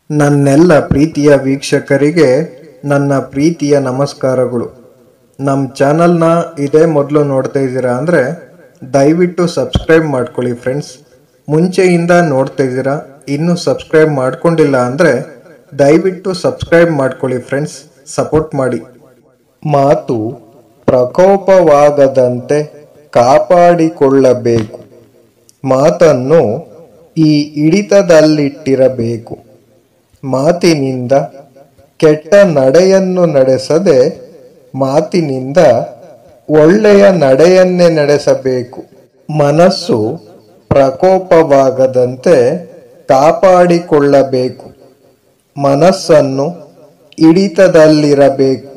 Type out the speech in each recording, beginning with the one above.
ನನ್ನೆಲ್ಲ ಪ್ರೀತಿಯ ವೀಕ್ಷಕರಿಗೆ ನನ್ನ ಪ್ರೀತಿಯ ನಮಸ್ಕಾರಗಳು ನಮ್ಮ ಚಾನಲ್ನ ಇದೇ ಮೊದಲು ನೋಡ್ತಾ ಇದ್ದೀರಾ ಅಂದರೆ ದಯವಿಟ್ಟು ಸಬ್ಸ್ಕ್ರೈಬ್ ಮಾಡ್ಕೊಳ್ಳಿ ಫ್ರೆಂಡ್ಸ್ ಮುಂಚೆಯಿಂದ ನೋಡ್ತಾ ಇದ್ದೀರಾ ಇನ್ನೂ ಸಬ್ಸ್ಕ್ರೈಬ್ ಮಾಡ್ಕೊಂಡಿಲ್ಲ ಅಂದರೆ ದಯವಿಟ್ಟು ಸಬ್ಸ್ಕ್ರೈಬ್ ಮಾಡ್ಕೊಳ್ಳಿ ಫ್ರೆಂಡ್ಸ್ ಸಪೋರ್ಟ್ ಮಾಡಿ ಮಾತು ಪ್ರಕೋಪವಾಗದಂತೆ ಕಾಪಾಡಿಕೊಳ್ಳಬೇಕು ಮಾತನ್ನು ಈ ಹಿಡಿತದಲ್ಲಿಟ್ಟಿರಬೇಕು ಮಾತಿನಿಂದ ಕೆಟ್ಟ ನಡೆಯನ್ನು ನಡೆಸದೆ ಮಾತಿನಿಂದ ಒಳ್ಳೆಯ ನಡೆಯನ್ನೇ ನಡೆಸಬೇಕು ಮನಸ್ಸು ಪ್ರಕೋಪವಾಗದಂತೆ ಕಾಪಾಡಿಕೊಳ್ಳಬೇಕು ಮನಸ್ಸನ್ನು ಹಿಡಿತದಲ್ಲಿರಬೇಕು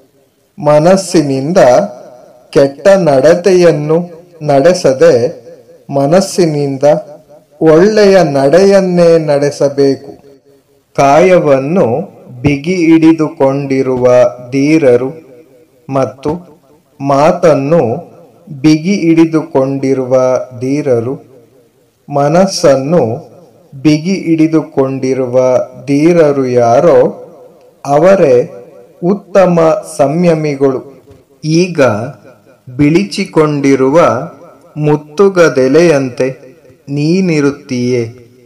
ಮನಸ್ಸಿನಿಂದ ಕೆಟ್ಟ ನಡತೆಯನ್ನು ನಡೆಸದೆ ಮನಸ್ಸಿನಿಂದ ಒಳ್ಳೆಯ ನಡೆಯನ್ನೇ ನಡೆಸಬೇಕು ಕಾಯವನ್ನು ಬಿಗಿ ಹಿಡಿದುಕೊಂಡಿರುವ ಧೀರರು ಮತ್ತು ಮಾತನ್ನು ಬಿಗಿ ಹಿಡಿದುಕೊಂಡಿರುವ ಧೀರರು ಮನಸ್ಸನ್ನು ಬಿಗಿ ಹಿಡಿದುಕೊಂಡಿರುವ ಧೀರರು ಯಾರೋ ಅವರೇ ಉತ್ತಮ ಸಂಯಮಿಗಳು ಈಗ ಬಿಳಿಚಿಕೊಂಡಿರುವ ಮುತ್ತುಗದೆಲೆಯಂತೆ ನೀನಿರುತ್ತೀಯೇ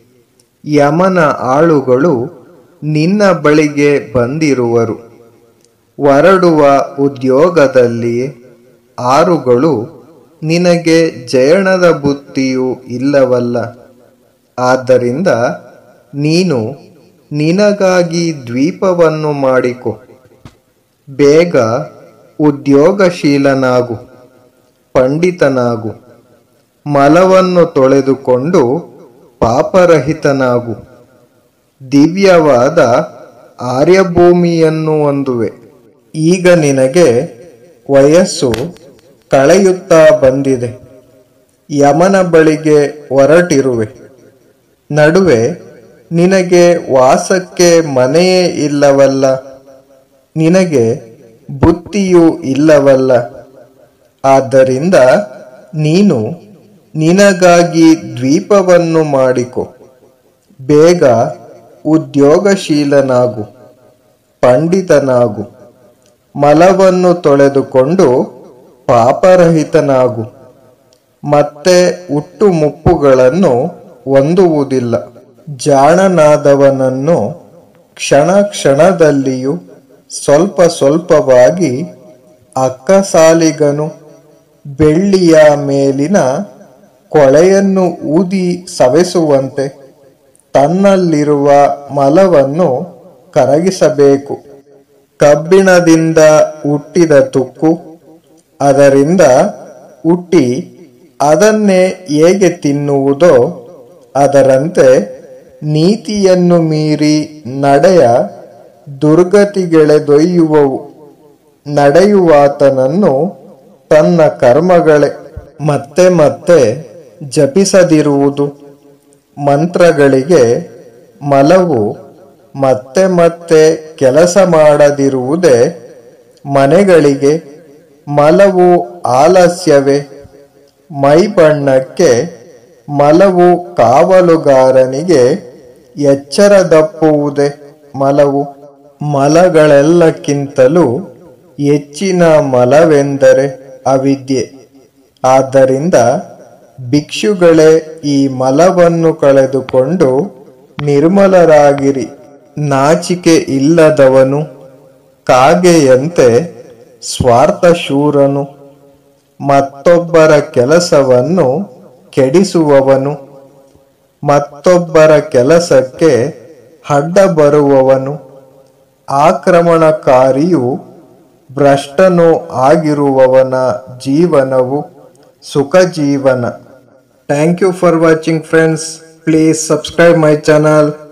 ಯಮನ ಆಳುಗಳು ನಿನ್ನ ಬಳಿಗೆ ಬಂದಿರುವರು ಹೊರಡುವ ಉದ್ಯೋಗದಲ್ಲಿಯೇ ಆರುಗಳು ನಿನಗೆ ಜಯಣದ ಬುದ್ಧಿಯೂ ಇಲ್ಲವಲ್ಲ ಆದ್ದರಿಂದ ನೀನು ನಿನಗಾಗಿ ದ್ವೀಪವನ್ನು ಮಾಡಿಕೊ ಬೇಗ ಉದ್ಯೋಗಶೀಲನಾಗು ಪಂಡಿತನಾಗು ಮಲವನ್ನು ತೊಳೆದುಕೊಂಡು ಪಾಪರಹಿತನಾಗು ದಿವ್ಯವಾದ ಆರ್ಯಭೂಮಿಯನ್ನು ಹೊಂದುವೆ ಈಗ ನಿನಗೆ ವಯಸ್ಸು ಕಳೆಯುತ್ತಾ ಬಂದಿದೆ ಯಮನ ಬಳಿಗೆ ಹೊರಟಿರುವೆ ನಡುವೆ ನಿನಗೆ ವಾಸಕ್ಕೆ ಮನೆಯೇ ಇಲ್ಲವಲ್ಲ ನಿನಗೆ ಬುದ್ಧಿಯೂ ಇಲ್ಲವಲ್ಲ ಆದ್ದರಿಂದ ನೀನು ನಿನಗಾಗಿ ದ್ವೀಪವನ್ನು ಮಾಡಿಕೊ ಬೇಗ ಉದ್ಯೋಗಶೀಲನಾಗು ಪಂಡಿತನಾಗು ಮಲವನ್ನು ತೊಳೆದುಕೊಂಡು ಪಾಪರಹಿತನಾಗು ಮತ್ತೆ ಹುಟ್ಟು ಮುಪ್ಪುಗಳನ್ನು ಹೊಂದುವುದಿಲ್ಲ ಜಾಣನಾದವನನ್ನು ಕ್ಷಣ ಕ್ಷಣದಲ್ಲಿಯೂ ಸ್ವಲ್ಪ ಸ್ವಲ್ಪವಾಗಿ ಅಕ್ಕಸಾಲಿಗನು ಬೆಳ್ಳಿಯ ಮೇಲಿನ ಕೊಳೆಯನ್ನು ಊದಿ ಸವೆಸುವಂತೆ ತನ್ನಲ್ಲಿರುವ ಮಲವನ್ನು ಕರಗಿಸಬೇಕು ಕಬ್ಬಿಣದಿಂದ ಹುಟ್ಟಿದ ತುಕ್ಕು ಅದರಿಂದ ಹುಟ್ಟಿ ಅದನ್ನೇ ಹೇಗೆ ತಿನ್ನುವುದೋ ಅದರಂತೆ ನೀತಿಯನ್ನು ಮೀರಿ ನಡೆಯ ದುರ್ಗತಿಗೆಳೆದೊಯ್ಯುವವು ನಡೆಯುವಾತನನ್ನು ತನ್ನ ಕರ್ಮಗಳೇ ಮತ್ತೆ ಮತ್ತೆ ಜಪಿಸದಿರುವುದು ಮಂತ್ರಗಳಿಗೆ ಮಲವು ಮತ್ತೆ ಮತ್ತೆ ಕೆಲಸ ಮಾಡದಿರುವುದೇ ಮನೆಗಳಿಗೆ ಮಲವು ಆಲಸ್ಯವೇ ಮೈ ಬಣ್ಣಕ್ಕೆ ಮಲವು ಕಾವಲುಗಾರನಿಗೆ ಎಚ್ಚರದಪ್ಪುವುದೇ ಮಲವು ಮಲಗಳೆಲ್ಲಕ್ಕಿಂತಲೂ ಹೆಚ್ಚಿನ ಮಲವೆಂದರೆ ಅವಿದ್ಯೆ ಆದ್ದರಿಂದ ಭಿಕ್ಷುಗಳೇ ಈ ಮಲವನ್ನು ಕಳೆದುಕೊಂಡು ನಿರ್ಮಲರಾಗಿರಿ ನಾಚಿಕೆ ಇಲ್ಲದವನು ಕಾಗೆಯಂತೆ ಸ್ವಾರ್ಥಶೂರನು ಮತ್ತೊಬ್ಬರ ಕೆಲಸವನ್ನು ಕೆಡಿಸುವವನು ಮತ್ತೊಬ್ಬರ ಕೆಲಸಕ್ಕೆ ಅಡ್ಡ ಬರುವವನು ಆಕ್ರಮಣಕಾರಿಯು ಭ್ರಷ್ಟನೂ ಆಗಿರುವವನ ಜೀವನವು ಸುಖ ಜೀವನ thank you for watching friends please subscribe my channel